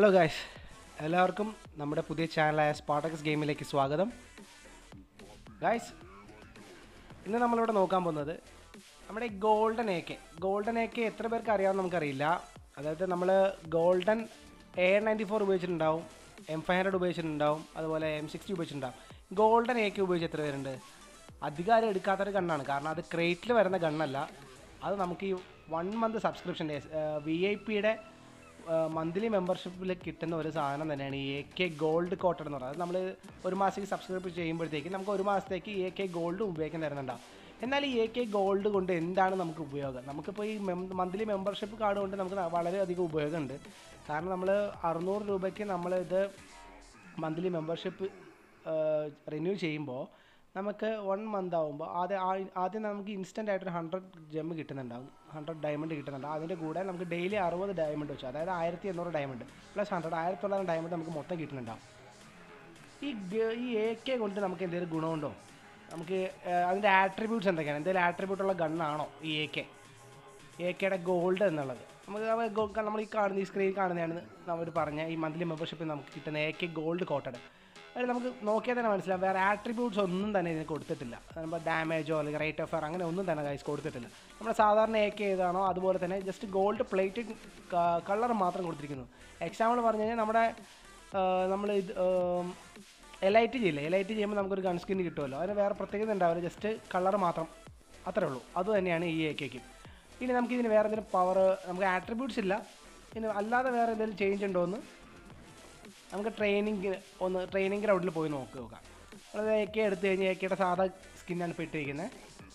hello guys എല്ലാവർക്കും നമ്മുടെ പുതിയ ചാനലായ സ്പാട്ടക്സ് ഗെയിമിലേക്ക് സ്വാഗതം ഗായ്സ് ഇന്ന് നമ്മളിവിടെ നോക്കാൻ പോകുന്നത് നമ്മുടെ ഈ golden A K golden A K എത്ര പേർക്ക് അറിയാമെന്ന് നമുക്കറിയില്ല അതായത് നമ്മൾ ഗോൾഡൻ എ നയൻറ്റി ഫോർ ഉപയോഗിച്ചിട്ടുണ്ടാവും എം ഫൈവ് ഹൺഡ്രഡ് ഉപയോഗിച്ചിട്ടുണ്ടാവും അതുപോലെ എം സിക്സ്റ്റി ഉപയോഗിച്ചിട്ടുണ്ടാവും ഗോൾഡൻ എ കെ ഉപയോഗിച്ച് എത്ര പേരുണ്ട് അധികം ആരും എടുക്കാത്തൊരു ഗണ്ണാണ് കാരണം അത് ക്രേറ്റിൽ വരുന്ന ഗണ്ണല്ല അത് നമുക്ക് ഈ one month subscription V I പിയുടെ മന്ത്ലി മെമ്പർഷിപ്പിൽ കിട്ടുന്ന ഒരു സാധനം തന്നെയാണ് ഈ എ കെ ഗോൾഡ് കോട്ടഡ് എന്ന് പറയുന്നത് നമ്മൾ ഒരു മാസത്തേക്ക് സബ്സ്ക്രൈബ് ചെയ്യുമ്പോഴത്തേക്ക് നമുക്ക് ഒരു മാസത്തേക്ക് എ കെ ഗോൾഡ് ഉപയോഗിക്കാൻ തരുന്നുണ്ടാവും എന്നാൽ ഈ എ കെ ഗോൾഡ് കൊണ്ട് എന്താണ് നമുക്ക് ഉപയോഗം നമുക്കിപ്പോൾ ഈ മന്ത്ലി മെമ്പർഷിപ്പ് കാർഡ് കൊണ്ട് നമുക്ക് വളരെയധികം ഉപയോഗമുണ്ട് കാരണം നമ്മൾ അറുന്നൂറ് രൂപയ്ക്ക് നമ്മൾ ഇത് മന്ത്ലി മെമ്പർഷിപ്പ് റിന്യൂ ചെയ്യുമ്പോൾ നമുക്ക് വൺ മന്ത് ആകുമ്പോൾ ആദ്യം ആ- ആദ്യം നമുക്ക് ഇൻസ്റ്റൻ്റ് ആയിട്ടൊരു ഹൺഡ്രഡ് ജെം കിട്ടുന്നുണ്ടാവും ഹൺഡ്രഡ് ഡയമണ്ട് കിട്ടുന്നുണ്ട് അതിൻ്റെ കൂടെ നമുക്ക് ഡെയിലി അറുപത് ഡയമണ്ട് വെച്ചു അതായത് ആയിരത്തി എണ്ണൂറ് ഡയമണ്ട് പ്ലസ് ഹൺഡ്രഡ് ആയിരത്തി തൊള്ളായിരം ഡയമണ്ട് നമുക്ക് മൊത്തം കിട്ടുന്നുണ്ടാവും ഈ ഗ- ഈ എ കെ കൊണ്ട് നമുക്ക് എന്തെങ്കിലും ഗുണമുണ്ടോ നമുക്ക് ഏഹ്, അതിൻ്റെ ആട്രിബ്യൂട്ട്സ് എന്തൊക്കെയാണ് എന്തെങ്കിലും ആട്രിബ്യൂട്ടുള്ള ഗണ്ണാണോ ഈ എ കെ എ കെയുടെ ഗോൾഡ് എന്നുള്ളത് നമുക്ക് അവ ഗോ- നമ്മൾ ഈ കാണുന്ന ഈ സ്ക്രീൻ കാണുന്നതാണ് അവർ പറഞ്ഞ ഈ മന്ത്ലി മെമ്പർഷിപ്പ് നമുക്ക് കിട്ടുന്ന എ കെ ഗോൾഡ് കോട്ടഡ് അതിൽ നമുക്ക് നോക്കിയാൽ തന്നെ മനസ്സിലാവും വേറെ ആട്രിബ്യൂട്ട്സ് ഒന്നും തന്നെ ഇതിന് കൊടുത്തിട്ടില്ല നമ്മൾ ഡാമേജോ അല്ലെങ്കിൽ റേറ്റ് ഓഫ് ഫയർ അങ്ങനെ ഒന്നും തന്നെ കൈസ് കൊടുത്തിട്ടില്ല നമ്മൾ സാധാരണ എ കെ ഏതാണോ അതുപോലെ തന്നെ ജസ്റ്റ് ഗോൾഡ് പ്ലേറ്റഡ് കളർ മാത്രം കൊടുത്തിരിക്കുന്നു എക്സാമ്പിൾ പറഞ്ഞു കഴിഞ്ഞാൽ നമ്മുടെ നമ്മൾ ഇത് എലൈറ്റ് ചെയ്യില്ല എലൈറ്റ് ചെയ്യുമ്പോൾ നമുക്കൊരു ഗൺ സ്കിൻ കിട്ടുമല്ലോ അതിന് വേറെ പ്രത്യേകത ഉണ്ടാവില്ല ജസ്റ്റ് കളർ മാത്രം അത്രേ ഉള്ളൂ അത് തന്നെയാണ് ഈ എ കെക്ക് ഇനി നമുക്ക് ഇതിന് വേറെ എന്തെങ്കിലും പവർ നമുക്ക് ആട്രിബ്യൂട്ട്സ് ഇല്ല ഇനി അല്ലാതെ വേറെ എന്തെങ്കിലും ചേഞ്ച് ഉണ്ടോ എന്ന് നമുക്ക് ട്രെയിനിങ് ഒന്ന് ട്രെയിനിങ് ഗ്രൗണ്ടിൽ പോയി നോക്കി നോക്കാം നമ്മൾ എ കെ എടുത്തു കഴിഞ്ഞാൽ എ കെയുടെ സാധാ സ്കിന്നാണ് ഇപ്പോൾ ഇട്ടിരിക്കുന്നത്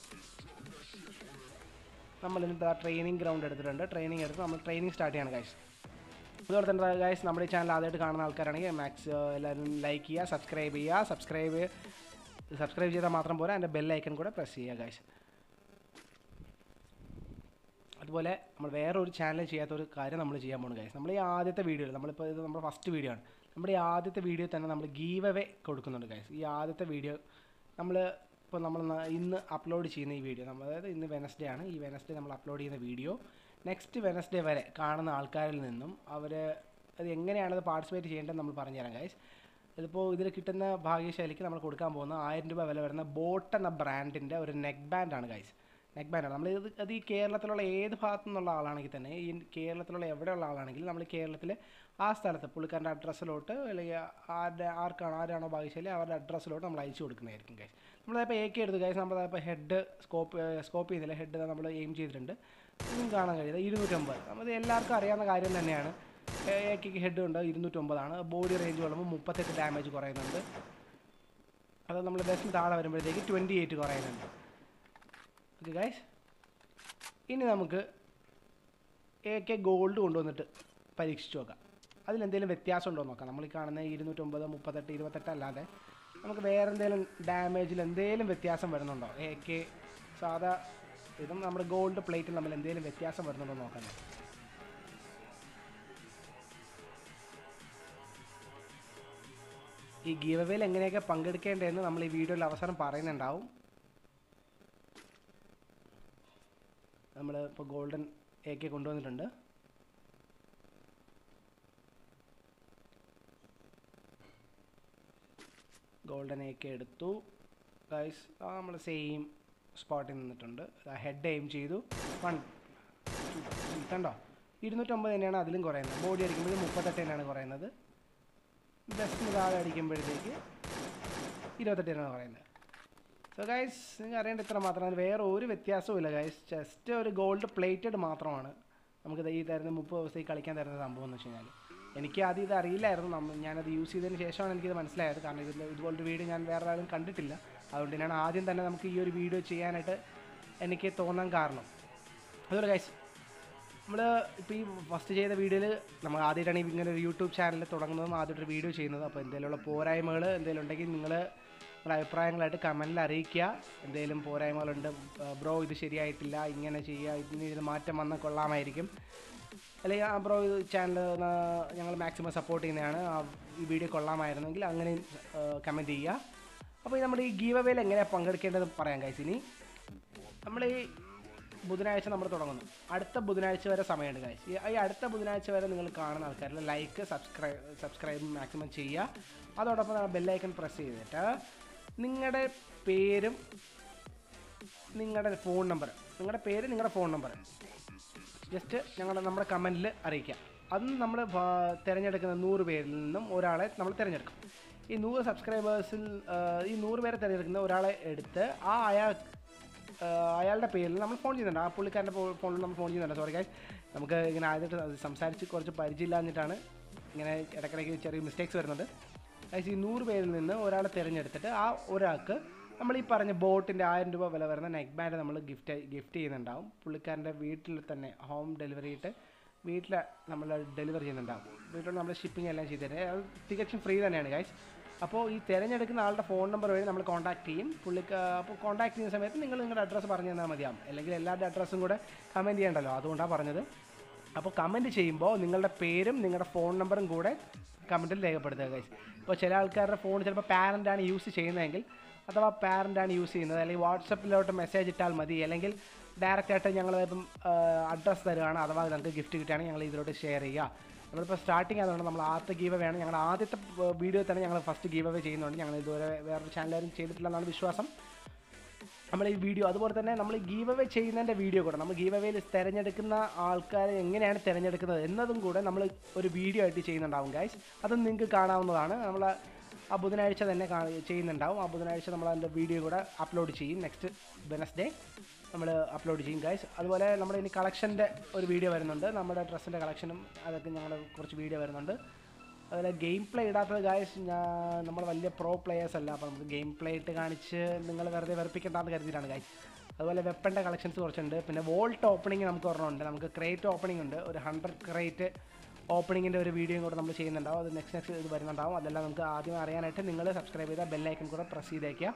നമ്മൾ ഇന്ന് ട്രെയിനിങ് ഗ്രൗണ്ട് എടുത്തിട്ടുണ്ട് ട്രെയിനിങ് എടുത്ത് നമ്മൾ ട്രെയിനിങ് സ്റ്റാർട്ട് ചെയ്യണം ഗൈസ് അതുപോലെ തന്നെ ഗൈസ് നമ്മുടെ ഈ ചാനൽ ആദ്യമായിട്ട് കാണുന്ന ആൾക്കാരാണെങ്കിൽ മാക്സ് എല്ലാവരും ലൈക്ക് ചെയ്യുക സബ്സ്ക്രൈബ് ചെയ്യുക സബ്സ്ക്രൈബ് സബ്സ്ക്രൈബ് ചെയ്താൽ മാത്രം പോരാ അതിൻ്റെ ബെൽ ഐക്കൺ കൂടെ പ്രസ് ചെയ്യുക ഗൈസ് അതുപോലെ നമ്മൾ വേറെ ഒരു ചാനൽ ചെയ്യാത്ത ഒരു കാര്യം നമ്മൾ ചെയ്യാൻ പോകുന്നു ഗൈസ് നമ്മൾ ഈ ആദ്യത്തെ വീഡിയോയിൽ നമ്മളിപ്പോൾ ഇത് നമ്മുടെ ഫസ്റ്റ് വീഡിയോ ആണ് നമ്മുടെ ഈ ആദ്യത്തെ വീഡിയോ തന്നെ നമ്മൾ ഗീവ് അവേ കൊടുക്കുന്നുണ്ട് ഗൈസ് ഈ ആദ്യത്തെ വീഡിയോ നമ്മൾ ഇപ്പോൾ നമ്മൾ ന- ഇന്ന് അപ്ലോഡ് ചെയ്യുന്ന ഈ വീഡിയോ നമ്മൾ അതായത് ഇന്ന് വെനസ്ഡേ ആണ് ഈ വെനസ്ഡേ നമ്മൾ അപ്ലോഡ് ചെയ്യുന്ന വീഡിയോ നെക്സ്റ്റ് വെനസ്ഡേ വരെ കാണുന്ന ആൾക്കാരിൽ നിന്നും അവർ അത് എങ്ങനെയാണ് അത് പാർട്ടിസിപ്പേറ്റ് ചെയ്യേണ്ടത് നമ്മൾ പറഞ്ഞുതരാം ഗൈസ് ഇതിപ്പോൾ ഇതിൽ കിട്ടുന്ന ഭാഗ്യശാലിക്ക് നമ്മൾ കൊടുക്കാൻ പോകുന്ന ആയിരം രൂപ വില വരുന്ന ബോട്ട് എന്ന ബ്രാൻഡിൻ്റെ ഒരു നെക്ക് ബാൻഡാണ് ഗൈസ് നെക്ക് ബാൻഡാണ് നമ്മൾ ഇത് അത് ഈ കേരളത്തിലുള്ള ഏത് ഭാഗത്തു നിന്നുള്ള ആളാണെങ്കിൽ തന്നെ ഈ കേരളത്തിലുള്ള എവിടെയുള്ള ആളാണെങ്കിലും നമ്മൾ കേരളത്തിലെ ആ സ്ഥലത്ത് പുള്ളിക്കാരൻ്റെ അഡ്രസ്സിലോട്ട് അല്ലെങ്കിൽ ആരുടെ ആർക്കാണോ ആരാണോ ഭാഗ്യശാലി അവരുടെ അഡ്രസ്സിലോട്ട് നമ്മൾ അയച്ചു കൊടുക്കുന്നതായിരിക്കും ഗൈസ് നമ്മളിപ്പോൾ എ കെ എടുത്ത് ഗൈസ് നമ്മളിപ്പോൾ ഹെഡ് സ്കോപ്പ് സ്കോപ്പ് ചെയ്യുന്നില്ല ഹെഡ് നമ്മൾ എയിം ചെയ്തിട്ടുണ്ട് ഇതും കാണാൻ കഴിയുന്നത് ഇരുന്നൂറ്റമ്പത് നമ്മൾ എല്ലാവർക്കും അറിയാവുന്ന കാര്യം തന്നെയാണ് എ കെക്ക് ഹെഡ് ഉണ്ട് ഇരുന്നൂറ്റമ്പതാണ് ബോഡി റേഞ്ച് വരുമ്പോൾ മുപ്പത്തെട്ട് ഡാമേജ് കുറയുന്നുണ്ട് അത് നമ്മൾ ബെസ്റ്റിന് താഴെ വരുമ്പോഴത്തേക്ക് ട്വൻറ്റി എയ്റ്റ് കുറയുന്നുണ്ട് ഓക്കെ ഗൈസ് ഇനി നമുക്ക് എ കെ ഗോൾഡ് കൊണ്ടുവന്നിട്ട് പരീക്ഷിച്ച് നോക്കാം അതിലെന്തെങ്കിലും വ്യത്യാസം ഉണ്ടോ എന്ന് നോക്കാം നമ്മൾ ഈ കാണുന്ന ഇരുന്നൂറ്റൊമ്പത് മുപ്പത്തെട്ട് ഇരുപത്തെട്ട് അല്ലാതെ നമുക്ക് വേറെ എന്തെങ്കിലും ഡാമേജിൽ എന്തെങ്കിലും വ്യത്യാസം വരുന്നുണ്ടോ എ കെ സാധാ ഇതും നമ്മുടെ ഗോൾഡ് പ്ലേറ്റിൽ നമ്മൾ എന്തെങ്കിലും വ്യത്യാസം വരുന്നുണ്ടോ എന്ന് നോക്കാം ഈ ഗീവ് അവേയിൽ എങ്ങനെയൊക്കെ പങ്കെടുക്കേണ്ടതെന്ന് നമ്മൾ ഈ വീഡിയോയിൽ അവസാനം പറയുന്നുണ്ടാവും നമ്മൾ ഇപ്പോൾ ഗോൾഡൻ എ കെ കൊണ്ടുവന്നിട്ടുണ്ട് ഗോൾഡൻ എ കെ എടുത്തു ഗൈസ് നമ്മൾ സെയിം സ്പോട്ടിൽ നിന്നിട്ടുണ്ട് ഹെഡ് എയിം ചെയ്തു വൺ കണ്ടോ ഇരുന്നൂറ്റമ്പത് തന്നെയാണ് അതിലും കുറയുന്നത് ബോഡി അടിക്കുമ്പോൾ മുപ്പത്തെട്ട് തന്നെയാണ് കുറയുന്നത് ബെസ്റ്റിന് താഴെ അടിക്കുമ്പോഴത്തേക്ക് ഇരുപത്തെട്ട് തന്നെയാണ് പറയുന്നത് സോ ഗൈസ് നിങ്ങൾക്ക് അറിയേണ്ട ഇത്ര മാത്രമാണ് വേറെ ഒരു വ്യത്യാസവും ഇല്ല ഗൈസ് ജസ്റ്റ് ഒരു ഗോൾഡ് പ്ലേറ്റഡ് മാത്രമാണ് നമുക്ക് ഈ തരുന്ന മുപ്പത് ദിവസത്തേക്ക് കളിക്കാൻ തരുന്ന സംഭവം എന്ന് വെച്ച് കഴിഞ്ഞാൽ എനിക്ക് ആദ്യം ഇത് അറിയില്ലായിരുന്നു നമ്മ ഞാനത് യൂസ് ചെയ്തതിന് ശേഷമാണ് എനിക്കിത് മനസ്സിലായത് കാരണം ഇതിൽ ഇതുപോലൊരു വീഡിയോ ഞാൻ വേറെ ആരും കണ്ടിട്ടില്ല അതുകൊണ്ട് ഞാൻ ആദ്യം തന്നെ നമുക്ക് ഈ ഒരു വീഡിയോ ചെയ്യാനായിട്ട് എനിക്ക് തോന്നാൻ കാരണം അതുപോലെ ഗൈസ് നമ്മൾ ഇപ്പോൾ ഈ ഫസ്റ്റ് ചെയ്ത വീഡിയോയിൽ നമ്മൾ ആദ്യമായിട്ടാണ് ഈ ഇങ്ങനെ ഒരു യൂട്യൂബ് ചാനൽ തുടങ്ങുന്നതും ആദ്യമായിട്ടൊരു വീഡിയോ ചെയ്യുന്നത് അപ്പോൾ എന്തെങ്കിലുമുള്ള പോരായ്മകൾ എന്തെങ്കിലും ഉണ്ടെങ്കിൽ നിങ്ങൾ നിങ്ങളുടെ അഭിപ്രായങ്ങളായിട്ട് കമൻറ്റിൽ അറിയിക്കുക എന്തെങ്കിലും പോരായ്മകളുണ്ട് ബ്രോ ഇത് ശരിയായിട്ടില്ല ഇങ്ങനെ ചെയ്യുക ഇതിന് ഇത് മാറ്റം വന്നാൽ കൊള്ളാമായിരിക്കും അല്ലെങ്കിൽ ആ ബ്രോ ഇത് ചാനൽ ഞങ്ങൾ മാക്സിമം സപ്പോർട്ട് ചെയ്യുന്നതാണ് ആ ഈ വീഡിയോ കൊള്ളാമായിരുന്നെങ്കിൽ അങ്ങനെ കമൻറ്റ് ചെയ്യുക അപ്പോൾ ഈ നമ്മുടെ ഈ ഗീവ് അവേയിൽ എങ്ങനെയാണ് പങ്കെടുക്കേണ്ടത് പറയാം കൈസ് ഇനി നമ്മൾ ഈ ബുധനാഴ്ച നമ്മൾ തുടങ്ങുന്നു അടുത്ത ബുധനാഴ്ച വരെ സമയമുണ്ട് ഗൈസ് ഈ ഈ അടുത്ത ബുധനാഴ്ച വരെ നിങ്ങൾ കാണുന്ന ആൾക്കാരിൽ ലൈക്ക് സബ്സ്ക്രൈബ് സബ്സ്ക്രൈബ് മാക്സിമം ചെയ്യുക അതോടൊപ്പം ബെല്ലൈക്കൺ പ്രസ് ചെയ്തിട്ട് നിങ്ങളുടെ പേരും നിങ്ങളുടെ ഫോൺ നമ്പർ നിങ്ങളുടെ പേര് നിങ്ങളുടെ ഫോൺ നമ്പർ ജസ്റ്റ് ഞങ്ങളുടെ നമ്മുടെ കമൻറ്റിൽ അറിയിക്കുക അന്ന് നമ്മൾ തിരഞ്ഞെടുക്കുന്ന നൂറ് പേരിൽ നിന്നും ഒരാളെ നമ്മൾ തിരഞ്ഞെടുക്കും ഈ നൂറ് സബ്സ്ക്രൈബേഴ്സിൽ ആ, ഈ നൂറ് പേരെ തിരഞ്ഞെടുക്കുന്ന ഒരാളെ എടുത്ത് ആ അയാൾ ആ, അയാളുടെ പേരിൽ നമ്മൾ ഫോൺ ചെയ്യുന്നുണ്ട് ആ പുള്ളിക്കാരൻ്റെ ഫോണിൽ നമ്മൾ ഫോൺ ചെയ്യുന്നുണ്ട് സോറി ഗൈസ് നമുക്ക് ഇങ്ങനെ ആദ്യമായിട്ട് സംസാരിച്ച് കുറച്ച് പരിചയമില്ലാഞ്ഞിട്ടാണ് ഇങ്ങനെ ഇടയ്ക്കിടയ്ക്ക് ചെറിയ മിസ്റ്റേക്സ് വരുന്നുണ്ട് ഗൈസ് ഈ നൂറ് പേരിൽ നിന്ന് ഒരാളെ തിരഞ്ഞെടുത്തിട്ട് ആ ഒരാൾക്ക് നമ്മൾ ഈ പറഞ്ഞ ബോട്ടിൻ്റെ ആയിരം രൂപ വില വരുന്ന നെക്ക് ബാൻഡ് നമ്മൾ ഗിഫ്റ്റ് ഗിഫ്റ്റ് ചെയ്യുന്നുണ്ടാവും പുള്ളിക്കാരൻ്റെ വീട്ടിൽ തന്നെ ഹോം ഡെലിവറി ഇട്ട് വീട്ടിൽ നമ്മൾ ഡെലിവറി ചെയ്യുന്നുണ്ടാവും വീട്ടിൽ നമ്മൾ ഷിപ്പിംഗ് എല്ലാം ചെയ്ത് തരും അത് തികച്ചും ഫ്രീ തന്നെയാണ് ഗൈസ് അപ്പോൾ ഈ തിരഞ്ഞെടുക്കുന്ന ആളുടെ ഫോൺ നമ്പർ വഴി നമ്മൾ കോൺടാക്ട് ചെയ്യും പുള്ളിക്ക് അപ്പോൾ കോൺടാക്ട് ചെയ്യുന്ന സമയത്ത് നിങ്ങൾ നിങ്ങളുടെ അഡ്രസ്സ് പറഞ്ഞു തന്നാൽ മതിയാവും അല്ലെങ്കിൽ എല്ലാവരുടെ അഡ്രസ്സും കൂടെ കമൻറ്റ് ചെയ്യണ്ടല്ലോ അതുകൊണ്ടാണ് പറഞ്ഞത് അപ്പോൾ കമൻറ്റ് ചെയ്യുമ്പോൾ നിങ്ങളുടെ പേരും നിങ്ങളുടെ ഫോൺ നമ്പറും കൂടെ കമൻറ്റിൽ രേഖപ്പെടുത്തുക ഗൈസ് ഇപ്പോൾ ചില ആൾക്കാരുടെ ഫോൺ ചിലപ്പോൾ പാരൻ്റാണ് യൂസ് ചെയ്യുന്നതെങ്കിൽ അഥവാ പാരൻ്റാണ് യൂസ് ചെയ്യുന്നത് അല്ലെങ്കിൽ വാട്സപ്പിലോട്ട് മെസ്സേജ് ഇട്ടാൽ മതി അല്ലെങ്കിൽ ഡയറക്റ്റ് ആയിട്ട് ഞങ്ങൾ ഇപ്പം അഡ്രസ്സ് തരുകയാണ് അഥവാ നിങ്ങൾക്ക് ഗിഫ്റ്റ് കിട്ടുകയാണെങ്കിൽ ഞങ്ങൾ ഇതിലോട്ട് ഷെയർ ചെയ്യുക നമ്മളിപ്പോൾ സ്റ്റാർട്ടിങ് ആയതുകൊണ്ട് നമ്മൾ ആദ്യത്തെ ഗീവ് അവേ ആണ് ഞങ്ങളുടെ ആദ്യത്തെ വീഡിയോ തന്നെ ഞങ്ങൾ ഫസ്റ്റ് ഗീവ് അവേ ചെയ്യുന്നുണ്ട് ഞങ്ങൾ ഇതുവരെ വേറൊരു ചാനലാരും ചെയ്തിട്ടില്ലെന്നാണ് വിശ്വാസം നമ്മൾ ഈ വീഡിയോ അതുപോലെ തന്നെ നമ്മൾ ഗീവ് അവേ ചെയ്യുന്നതിൻ്റെ വീഡിയോ കൂടെ നമ്മൾ ഗീവ് അവേയിൽ തിരഞ്ഞെടുക്കുന്ന ആൾക്കാരെ എങ്ങനെയാണ് തിരഞ്ഞെടുക്കുന്നത് എന്നതും കൂടെ നമ്മൾ ഒരു വീഡിയോ ആയിട്ട് ചെയ്യുന്നുണ്ടാവും ഗൈസ് അതും നിങ്ങൾക്ക് കാണാവുന്നതാണ് നമ്മൾ ആ ബുധനാഴ്ച തന്നെ കാണി- ചെയ്യുന്നുണ്ടാവും ആ ബുധനാഴ്ച നമ്മൾ അതിൻ്റെ വീഡിയോ കൂടെ അപ്ലോഡ് ചെയ്യും നെക്സ്റ്റ് വെനസ്ഡേ നമ്മൾ അപ്ലോഡ് ചെയ്യും ഗൈസ് അതുപോലെ നമ്മുടെ ഇനി കളക്ഷൻ്റെ ഒരു വീഡിയോ വരുന്നുണ്ട് നമ്മുടെ ഡ്രസ്സിൻ്റെ കളക്ഷനും അതൊക്കെ ഞങ്ങൾ കുറച്ച് വീഡിയോ വരുന്നുണ്ട് അതുപോലെ ഗെയിം പ്ലേ ഇടാത്തത് ഗായസ് ഞാൻ നമ്മൾ വലിയ പ്രോ പ്ലേയേഴ്സ് അല്ല അപ്പോൾ നമുക്ക് ഗെയിം പ്ലേ ഇട്ട് കാണിച്ച് നിങ്ങൾ വെറുതെ വെറുപ്പിക്കേണ്ടെന്ന് കരുതിയിട്ടാണ് ഗായ്സ് അതുപോലെ വെപ്പൻ്റെ കളക്ഷൻസ് കുറച്ചുണ്ട് പിന്നെ വോൾട്ട് ഓപ്പണിംഗ് നമുക്ക് ഒരെണ്ണമുണ്ട് നമുക്ക് ക്രേറ്റ് ഓപ്പണിംഗ് ഉണ്ട് ഒരു ഹൺഡ്രഡ് ക്രേറ്റ് ഓപ്പണിങ്ങിൻ്റെ ഒരു വീഡിയോയും കൂടെ നമ്മൾ ചെയ്യുന്നുണ്ടാവും അത് നെക്സ്റ്റ് നെക്സ്റ്റ് ഇത് വരുന്നുണ്ടാവും അതെല്ലാം നമുക്ക് ആദ്യം അറിയാനായിട്ട് നിങ്ങൾ സബ്സ്ക്രൈബ് ചെയ്താൽ ബെല്ലൈക്കൻ കൂടെ പ്രസ് ചെയ്തേക്കുക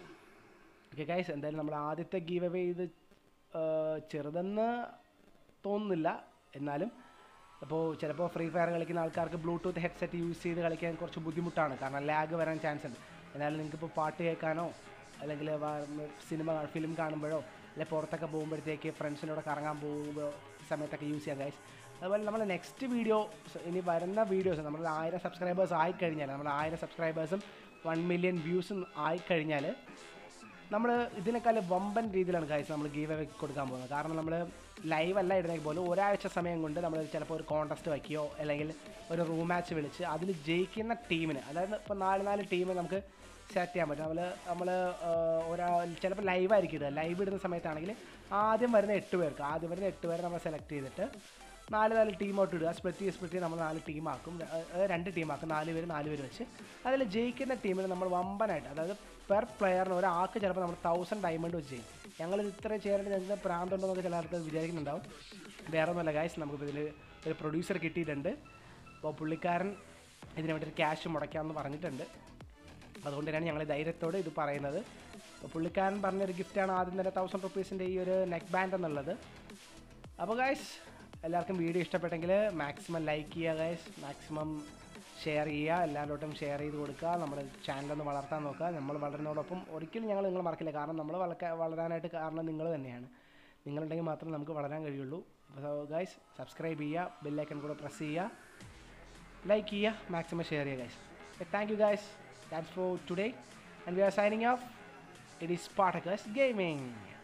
ഓക്കെ ഗൈസ് എന്തായാലും നമ്മുടെ ആദ്യത്തെ ഗീവ് അവേ ഇത് ആ, ചെറുതെന്ന് തോന്നുന്നില്ല എന്നാലും അപ്പോൾ ചിലപ്പോൾ ഫ്രീ ഫയർ കളിക്കുന്ന ആൾക്കാർക്ക് ബ്ലൂടൂത്ത് ഹെഡ്സെറ്റ് യൂസ് ചെയ്ത് കളിക്കാൻ കുറച്ച് ബുദ്ധിമുട്ടാണ് കാരണം ലാഗ് വരാൻ ചാൻസ് ഉണ്ട് എന്നാലും നിങ്ങൾക്കിപ്പോൾ പാട്ട് കേൾക്കാനോ അല്ലെങ്കിൽ സിനിമ ഫിലിം കാണുമ്പോഴോ അല്ലെങ്കിൽ പുറത്തൊക്കെ പോകുമ്പോഴത്തേക്ക് ഫ്രണ്ട്സിനോട് കറങ്ങാൻ പോകുമ്പോൾ സമയത്തൊക്കെ യൂസ് ചെയ്യാം ഗൈസ് അതുപോലെ നമ്മൾ നെക്സ്റ്റ് വീഡിയോ ഇനി വരുന്ന വീഡിയോസ് നമ്മൾ ആയിരം സബ്സ്ക്രൈബേഴ്സ് ആയിക്കഴിഞ്ഞാൽ നമ്മൾ ആയിരം സബ്സ്ക്രൈബേഴ്സും വൺ മില്യൺ വ്യൂസും ആയിക്കഴിഞ്ഞാൽ നമ്മൾ ഇതിനേക്കാൾ വമ്പൻ രീതിയിലാണ് ഗൈസ് നമ്മൾ ഗീവ് അവേ കൊടുക്കാൻ പോകുന്നത് കാരണം നമ്മൾ ലൈവ് അല്ല ഇടുന്നെങ്കിൽ പോലും ഒരാഴ്ച സമയം കൊണ്ട് നമ്മൾ ചിലപ്പോൾ ഒരു കോൺടെസ്റ്റ് വയ്ക്കുകയോ അല്ലെങ്കിൽ ഒരു റൂം മാച്ച് വിളിച്ച് അതിൽ ജയിക്കുന്ന ടീമിന് അതായത് ഇപ്പോൾ നാല് നാല് ടീം നമുക്ക് സെലക്ട് ചെയ്യാൻ പറ്റും നമ്മൾ നമ്മൾ ഒരാ ചിലപ്പോൾ ലൈവ് ആയിരിക്കും ഇടുക ലൈവ് ഇടുന്ന സമയത്താണെങ്കിൽ ആദ്യം വരുന്ന എട്ട് പേർക്ക് ആദ്യം വരുന്ന എട്ട് പേരെ നമ്മൾ സെലക്ട് ചെയ്തിട്ട് നാല് നാല് ടീമോട്ട് ഇടുക സ്പ്ലിറ്റ് ചെയ്ത് സ്പ്ലിറ്റ് ചെയ്ത് നമ്മൾ നാല് ടീമാക്കും അതായത് രണ്ട് ടീമാക്കും നാല് പേര് നാല് പേര് വെച്ച് അതിൽ ജയിക്കുന്ന ടീമിന് നമ്മൾ വമ്പനായിട്ട് അതായത് പെർ പ്ലെയറിന് ഒരാൾക്ക് ചിലപ്പോൾ നമ്മൾ തൗസൻഡ് ഡയമണ്ട് വെച്ച് ചെയ്യും ഞങ്ങൾ ഇത്ര ചെയ്യാനായിട്ട് ഞങ്ങൾക്ക് പ്രാന്തുണ്ടോ എന്നൊക്കെ ചില ആൾക്ക് വിചാരിക്കുന്നുണ്ടാവും വേറെ ഒന്നുമല്ല ഗായ്സ് നമുക്ക് ഇതിൽ ഒരു പ്രൊഡ്യൂസർ കിട്ടിയിട്ടുണ്ട് അപ്പോൾ പുള്ളിക്കാരൻ ഇതിന് വേണ്ടി ഒരു ക്യാഷ് മുടക്കാമെന്ന് പറഞ്ഞിട്ടുണ്ട് അതുകൊണ്ട് തന്നെയാണ് ഞങ്ങൾ ധൈര്യത്തോടെ ഇത് പറയുന്നത് അപ്പോൾ പുള്ളിക്കാരൻ പറഞ്ഞൊരു ഗിഫ്റ്റാണ് ആദ്യം തന്നെ തൗസൻഡ് റുപ്പീസിൻ്റെ ഈ ഒരു നെക്ക് ബാൻഡ് എന്നുള്ളത് അപ്പോൾ ഗൈസ് എല്ലാവർക്കും വീഡിയോ ഇഷ്ടപ്പെട്ടെങ്കിൽ മാക്സിമം ലൈക്ക് ചെയ്യുക ഗൈസ് മാക്സിമം ഷെയർ ചെയ്യുക എല്ലാവരോട്ടും ഷെയർ ചെയ്ത് കൊടുക്കുക നമ്മുടെ ചാനലൊന്ന് വളർത്താൻ നോക്കുക നമ്മൾ വളരുന്നതോടൊപ്പം ഒരിക്കലും ഞങ്ങൾ നിങ്ങൾ മറക്കില്ല കാരണം നമ്മൾ വളർക്കാൻ വളരാനായിട്ട് കാരണം നിങ്ങൾ തന്നെയാണ് നിങ്ങളുണ്ടെങ്കിൽ മാത്രമേ നമുക്ക് വളരാൻ കഴിയുള്ളൂ അപ്പോൾ ഗൈസ് സബ്സ്ക്രൈബ് ചെയ്യുക ബെല്ലൈക്കൺ കൂടെ പ്രസ് ചെയ്യുക ലൈക്ക് ചെയ്യുക മാക്സിമം ഷെയർ ചെയ്യുക guys thank you guys that's for today and we are signing off it is Spartacus gaming